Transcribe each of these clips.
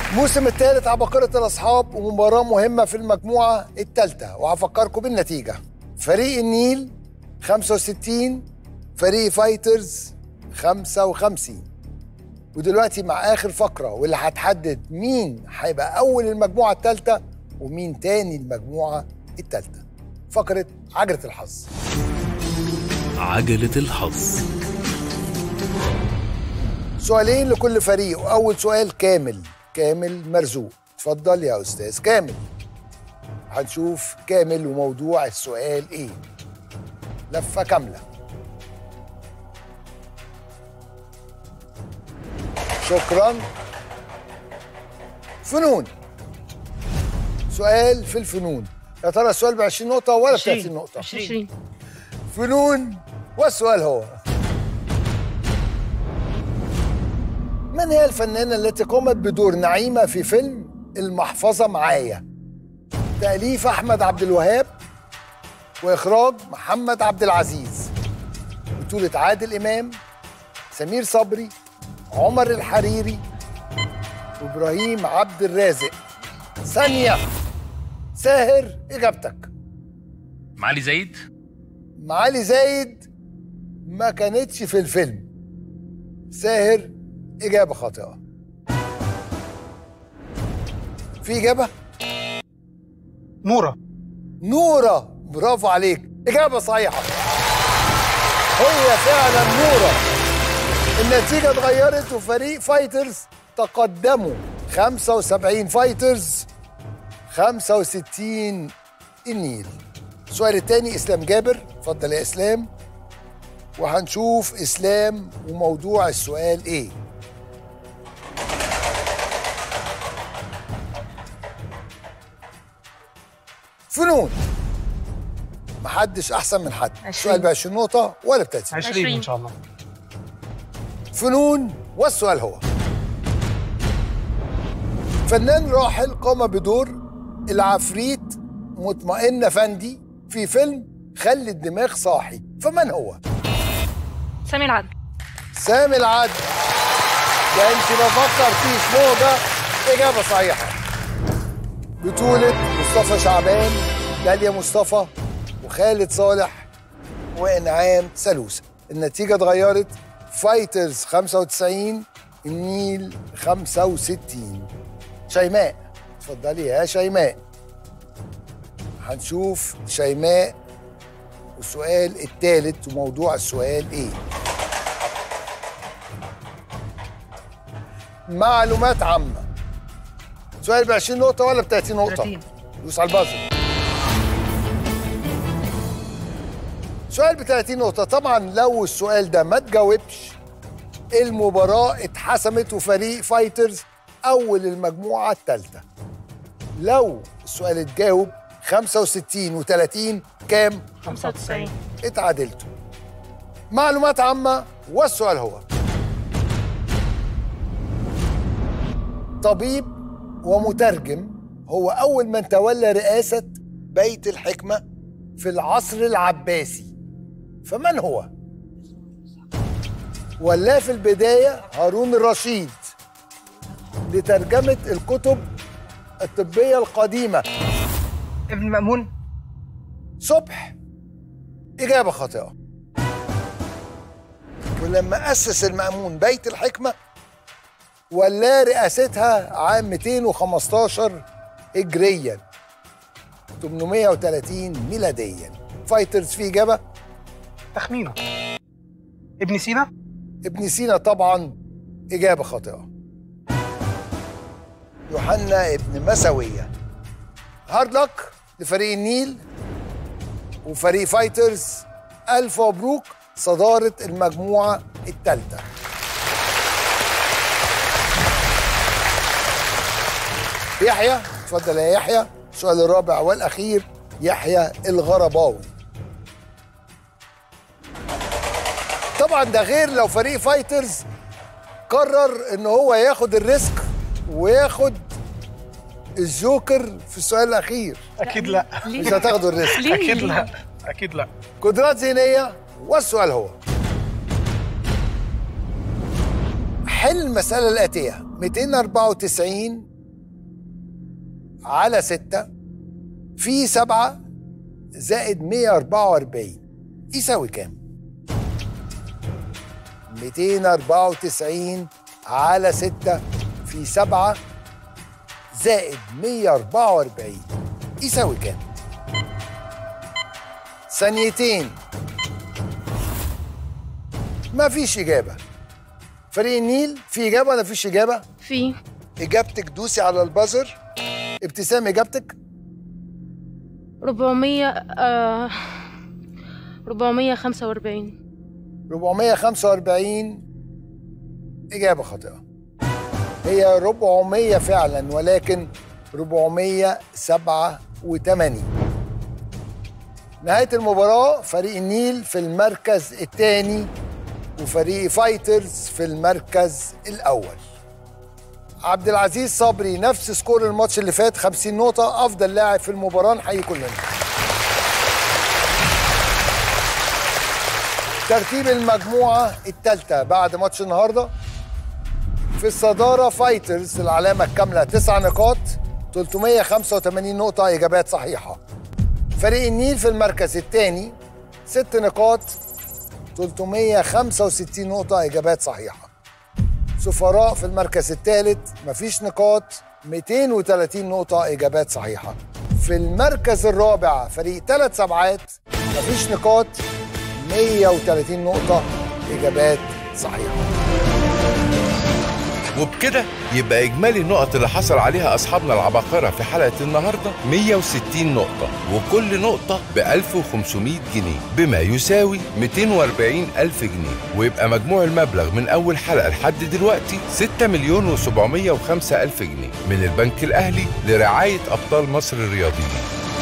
الموسم الثالث عباقرة الأصحاب ومباراة مهمة في المجموعة الثالثة وهفكركم بالنتيجة فريق النيل 65 فريق فايترز 55 ودلوقتي مع آخر فقرة واللي هتحدد مين هيبقى أول المجموعة الثالثة ومين تاني المجموعة الثالثة فقرة عجلة الحظ عجلة الحظ سؤالين لكل فريق وأول سؤال كامل كامل مرزوق اتفضل يا أستاذ كامل هنشوف كامل وموضوع السؤال إيه لفة كاملة شكرا فنون سؤال في الفنون يا ترى السؤال ب 20 نقطة ولا ب 30 نقطة؟ 20 فنون والسؤال هو من هي الفنانة التي قامت بدور نعيمة في فيلم المحفظة معايا؟ تأليف أحمد عبد الوهاب وإخراج محمد عبد العزيز بطولة عادل إمام سمير صبري عمر الحريري وإبراهيم عبد الرازق ثانية ساهر إجابتك معالي زايد معالي زايد ما كانتش في الفيلم ساهر إجابة خاطئة في إجابة؟ نورة نورة برافو عليك إجابة صحيحة هي فعلا نورة النتيجة اتغيرت وفريق فايترز تقدموا 75 فايترز 65 النيل السؤال الثاني اسلام جابر اتفضل يا اسلام وهنشوف اسلام وموضوع السؤال ايه فنون محدش احسن من حد عشرين. سؤال ب 20 نقطه ولا ب 30 20 ان عشرين. شاء الله فنون والسؤال هو فنان راحل قام بدور العفريت مطمئن افندي في فيلم خلي الدماغ صاحي فمن هو؟ سامي العدل سامي العدل ده انت بفكر فيش موجة إجابة صحيحة بطولة مصطفى شعبان داليا مصطفى وخالد صالح وإنعام سلوسة النتيجة اتغيرت فايترز 95 النيل 65 شيماء اتفضلي يا شيماء هنشوف شيماء والسؤال الثالث وموضوع السؤال ايه معلومات عامة سؤال ب 20 نقطة ولا ب 30 نقطة؟ 30. دوس على البازل سؤال ب 30 نقطة طبعا لو السؤال ده ما تجاوبش المباراة اتحسمت وفريق فايترز أول المجموعة الثالثة لو السؤال اتجاوب 65 و30 كام؟ 95 اتعادلتوا معلومات عامة والسؤال هو طبيب ومترجم هو أول من تولى رئاسة بيت الحكمة في العصر العباسي فمن هو؟ ولا في البداية هارون الرشيد لترجمة الكتب الطبية القديمة ابن مأمون صبح إجابة خاطئة ولما أسس المأمون بيت الحكمة ولا رئاستها عام 215 هجريا 830 ميلاديا فايترز في إجابة تخمينه ابن سينا ابن سينا طبعا إجابة خاطئة يوحنا ابن مسوية هارد لك لفريق النيل وفريق فايترز ألف مبروك صدارة المجموعة الثالثة يحيى اتفضل يا يحيى السؤال الرابع والأخير يحيى الغرباوي طبعا ده غير لو فريق فايترز قرر ان هو ياخد الريسك وياخد الجوكر في السؤال الاخير اكيد لا مش هتاخدوا الريسك ليه؟ اكيد لا اكيد لا قدرات ذهنيه والسؤال هو حل المسألة الآتية 294 على 6 في 7 زائد 144 يساوي كام؟ 294 على 6 في 7 زائد 144 يساوي كام؟ ثانيتين ما فيش إجابة فريق النيل في إجابة ولا فيش إجابة؟ في إجابتك دوسي على البازر ابتسام إجابتك 400 آه 445 445 إجابة خاطئة هي 400 فعلا ولكن 487 نهاية المباراة فريق النيل في المركز الثاني وفريق فايترز في المركز الأول عبد العزيز صبري نفس سكور الماتش اللي فات 50 نقطة أفضل لاعب في المباراة نحيي كلنا ترتيب المجموعة الثالثة بعد ماتش النهاردة في الصدارة فايترز العلامة الكاملة تسع نقاط 385 نقطة إجابات صحيحة فريق النيل في المركز الثاني ست نقاط 365 نقطة إجابات صحيحة سفراء في المركز الثالث مفيش نقاط 230 نقطة إجابات صحيحة في المركز الرابع فريق ثلاث سبعات مفيش نقاط 130 نقطة إجابات صحيحة وبكده يبقى إجمالي النقط اللي حصل عليها أصحابنا العباقرة في حلقة النهاردة 160 نقطة وكل نقطة ب 1500 جنيه بما يساوي 240 ألف جنيه ويبقى مجموع المبلغ من أول حلقة لحد دلوقتي 6 مليون و705 ألف جنيه من البنك الأهلي لرعاية أبطال مصر الرياضيين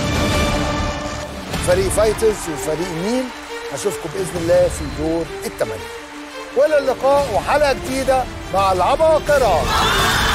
فريق فايترز وفريق النيل أشوفكم بإذن الله في دور الثمانية وإلى اللقاء وحلقة جديدة مع العباقرة